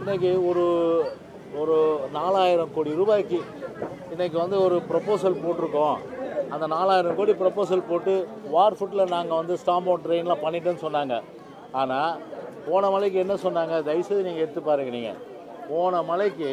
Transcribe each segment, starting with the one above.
இன்னைக்கு ஒரு ஒரு நாலாயிரம் கோடி ரூபாய்க்கு இன்னைக்கு வந்து ஒரு ப்ரப்போசல் போட்டிருக்கோம் அந்த நாலாயிரம் கோடி ப்ரப்போசல் போட்டு வார் ஃபுட்டில் நாங்கள் வந்து ஸ்டாம்ப் அவுட் ட்ரெயின்லாம் பண்ணிட்டோன்னு சொன்னாங்க ஆனால் போன மலைக்கு என்ன சொன்னாங்க தயவுசெய்து நீங்கள் எடுத்து பாருங்க நீங்கள் போன மலைக்கு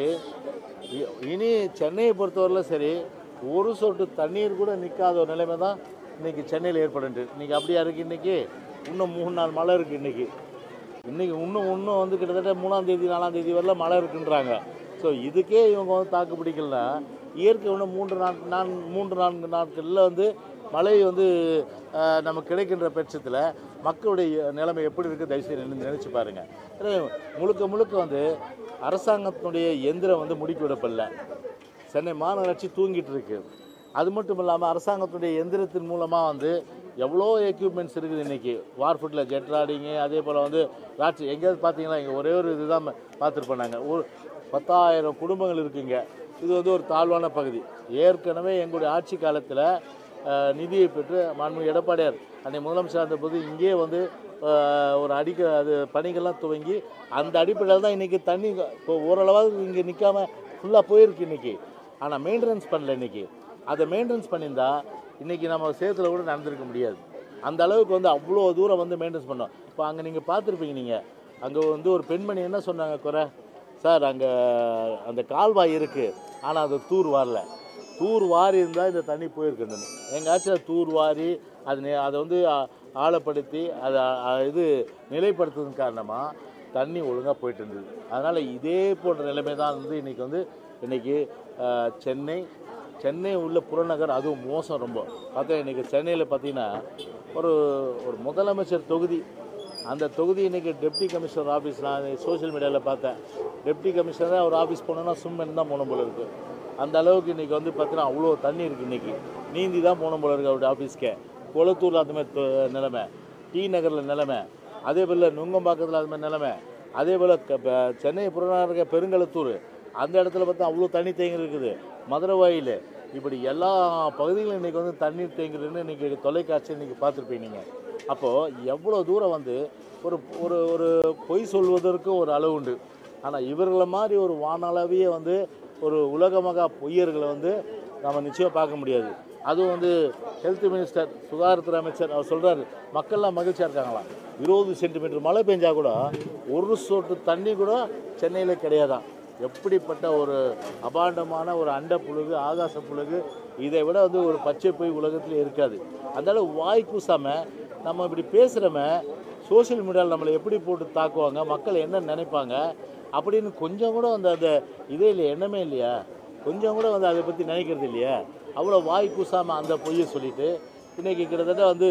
இ- இனி சென்னையை பொறுத்தவரையிலும் சரி ஒரு சொட்டு தண்ணீர் கூட நிற்காத ஒரு நிலைமை தான் இன்றைக்கி சென்னையில் ஏற்படுது இன்றைக்கி அப்படியா இருக்குது இன்றைக்கி இன்னும் மூணு நாள் மழை இருக்குது இன்றைக்கி இன்றைக்கி இன்னும் இன்னும் வந்து கிட்டத்தட்ட மூணாம் தேதி நாலாம் தேதி வரல மழை இருக்குன்றாங்க ஸோ இதுக்கே இவங்க வந்து தாக்கு பிடிக்கலனா இயற்கை இன்னும் மூன்று நாள் நான் மூன்று நான்கு நாட்களில் வந்து மழை வந்து அஹ், நமக்கு கிடைக்கின்ற பட்சத்தில் மக்களுடைய நிலைமை எப்படி இருக்குது தயவுசெய்து நினச்சி பாருங்கள் எனவே முழுக்க முழுக்க வந்து அரசாங்கத்தினுடைய எந்திரம் வந்து முடுக்கி விடப்படல சென்னை மாநகராட்சி தூங்கிட்டு இருக்கு அது மட்டும் இல்லாமல் அரசாங்கத்துடைய எந்திரத்தின் மூலமாக வந்து எவ்வளோ எக்யூப்மெண்ட்ஸ் இருக்குது இன்றைக்கி வார்ஃபுட்டில் ஜெட் ராடிங்கு அதே போல் வந்து ராட்சி எங்கேயாவது பார்த்தீங்களா இங்கே ஒரே ஒரு இதுதான் பார்த்துருப்போம் நாங்கள் ஒரு பத்தாயிரம் குடும்பங்கள் இருக்குங்க இது வந்து ஒரு தாழ்வான பகுதி ஏற்கனவே எங்களுடைய ஆட்சி காலத்தில் நிதியை பெற்று மாண்புமிகு எடப்பாடியார் அன்னை முதலமைச்சர் இருந்தபோது இங்கேயே வந்து அஹ், ஒரு அடிக்க அது பணிகள்லாம் துவங்கி அந்த அடிப்படையில் தான் இன்றைக்கி தண்ணி இப்போ ஓரளவாவது இங்கே நிற்காம ஃபுல்லாக போயிருக்கு இன்றைக்கி ஆனால் மெயின்டெனன்ஸ் பண்ணல இன்றைக்கி அதை மெயின்டெனன்ஸ் பண்ணியிருந்தா இன்றைக்கி நம்ம சேத்துல கூட நடந்திருக்க முடியாது அந்த அளவுக்கு வந்து அவ்வளோ தூரம் வந்து மெயின்டெனன்ஸ் பண்ணோம் இப்போ அங்கே நீங்கள் பார்த்துருப்பீங்க நீங்கள் அங்கே வந்து ஒரு பெண்மணி என்ன சொன்னாங்க குறை சார் அங்கே அந்த கால்வாய் இருக்குது ஆனால் அது தூர் வரல தூர் வாரி இருந்தால் இந்த தண்ணி போயிருக்குன்னு எங்கள் ஆட்சியில் தூர் வாரி அது நெ- அதை வந்து ஆ- ஆழப்படுத்தி அதை அ, இது நிலைப்படுத்துவதன் காரணமாக தண்ணி ஒழுங்காக போயிட்டு இருந்தது அதனால் இதே போன்ற நிலைமை தான் வந்து இன்றைக்கி வந்து இன்றைக்கி சென்னை சென்னை உள்ள புறநகர் அதுவும் மோசம் ரொம்ப பார்த்தா இன்றைக்கி சென்னையில் பார்த்தீங்கன்னா ஒரு ஒரு முதலமைச்சர் தொகுதி அந்த தொகுதி இன்றைக்கி டெப்டி கமிஷனர் ஆஃபீஸ் நான் சோஷியல் மீடியாவில் பார்த்தேன் டெப்டி கமிஷனராக ஒரு ஆஃபீஸ் போனோன்னா சும்மன் தான் போன போல இருக்குது அந்த அளவுக்கு இன்றைக்கி வந்து பார்த்தீங்கன்னா அவ்வளோ தண்ணி இருக்குது இன்றைக்கி நீந்தி தான் போன போல இருக்குது அவருடைய ஆஃபீஸ்க்கே கொளத்தூரில் அந்த மாதிரி தொ- நிலைமை டி நகரில் நிலைமை அதே போல் நுங்கம்பாக்கத்தில் அது மாதிரி நிலைமை அதே போல் க- ப- சென்னை புறநகர பெருங்கலத்தூர் அந்த இடத்துல பார்த்தா அவ்வளோ தண்ணி தேங்கி இருக்குது மதுரவாயில் இப்படி எல்லா பகுதிகளும் இன்றைக்கி வந்து தண்ணீர் தேங்குதுன்னு இன்றைக்கி தொலைக்காட்சி இன்றைக்கி பார்த்துருப்பீங்க நீங்கள் அப்போது எவ்வளோ தூரம் வந்து ஒரு ஒரு ஒரு பொய் சொல்வதற்கு ஒரு அளவு உண்டு ஆனால் இவர்களை மாதிரி ஒரு வானளவிய வந்து ஒரு உலகமகா பொய்யர்களை வந்து நம்ம நிச்சயம் பார்க்க முடியாது அதுவும் வந்து ஹெல்த் மினிஸ்டர் சுகாதாரத்துறை அமைச்சர் அவர் சொல்கிறாரு மக்கள்லாம் மகிழ்ச்சியாக இருக்காங்களாம் இருபது சென்டிமீட்டர் மழை பெஞ்சா கூட ஒரு சொட்டு தண்ணி கூட சென்னையில் கிடையாதான் எப்படிப்பட்ட ஒரு அபாண்டமான ஒரு அண்ட புழுகு ஆகாச புழுகு இதை விட வந்து ஒரு பச்சை பொய் உலகத்தில் இருக்காது அந்த அளவு வாய் கூசாமல் நம்ம இப்படி பேசுகிறோமே சோஷியல் மீடியாவில் நம்மளை எப்படி போட்டு தாக்குவாங்க மக்கள் என்ன நினைப்பாங்க அப்படின்னு கொஞ்சம் கூட அந்த அந்த இதே இல்லையா எண்ணமே இல்லையா கொஞ்சம் கூட வந்து அதை பற்றி நினைக்கிறது இல்லையா அவ்வளோ வாய் கூசாமல் அந்த பொய்யை சொல்லிட்டு இன்றைக்கி கிட்டத்தட்ட வந்து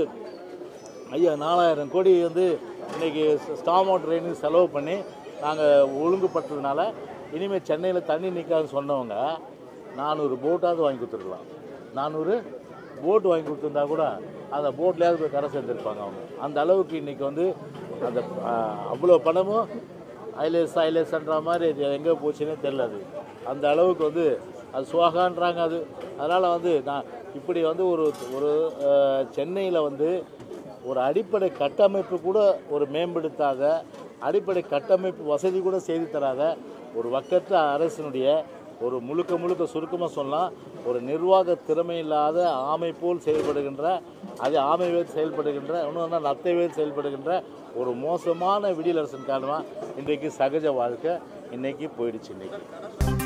ஐயா நாலாயிரம் கோடி வந்து இன்றைக்கி ஸ்டாம் அவுட் ட்ரெயினுக்கு செலவு பண்ணி நாங்கள் ஒழுங்குபடுத்துறதுனால இனிமேல் சென்னையில் தண்ணி நிற்காதுன்னு சொன்னவங்க நானூறு போட்டாவது வாங்கி கொடுத்துருக்கலாம் நானூறு போட் வாங்கி கொடுத்துருந்தா கூட அந்த போட்லேயாவது போய் கரை சேர்ந்துருப்பாங்க அவங்க அந்த அளவுக்கு இன்றைக்கி வந்து அந்த ஆஹ், அவ்வளோ பணமும் ஐலேஸ் ஐலேஸ்ன்ற மாதிரி இது எங்கே போச்சுன்னே தெரியல அது அந்த அளவுக்கு வந்து அது சுவாகான்றாங்க அது அதனால் வந்து நான் இப்படி வந்து ஒரு ஒரு சென்னையில் வந்து ஒரு அடிப்படை கட்டமைப்பு கூட ஒரு மேம்படுத்தாத அடிப்படை கட்டமைப்பு வசதி கூட செய்து தராத ஒரு வக்கற்ற அரசினுடைய ஒரு முழுக்க முழுக்க சுருக்கமாக சொல்லலாம் ஒரு நிர்வாக திறமை இல்லாத ஆமை போல் செயல்படுகின்ற அது ஆமை வேல் செயல்படுகின்ற இன்னொன்று நத்தை வேல் செயல்படுகின்ற ஒரு மோசமான விடியல் அரசின் காரணமாக இன்றைக்கு சகஜ வாழ்க்கை இன்னைக்கு போயிடுச்சு இன்னைக்கு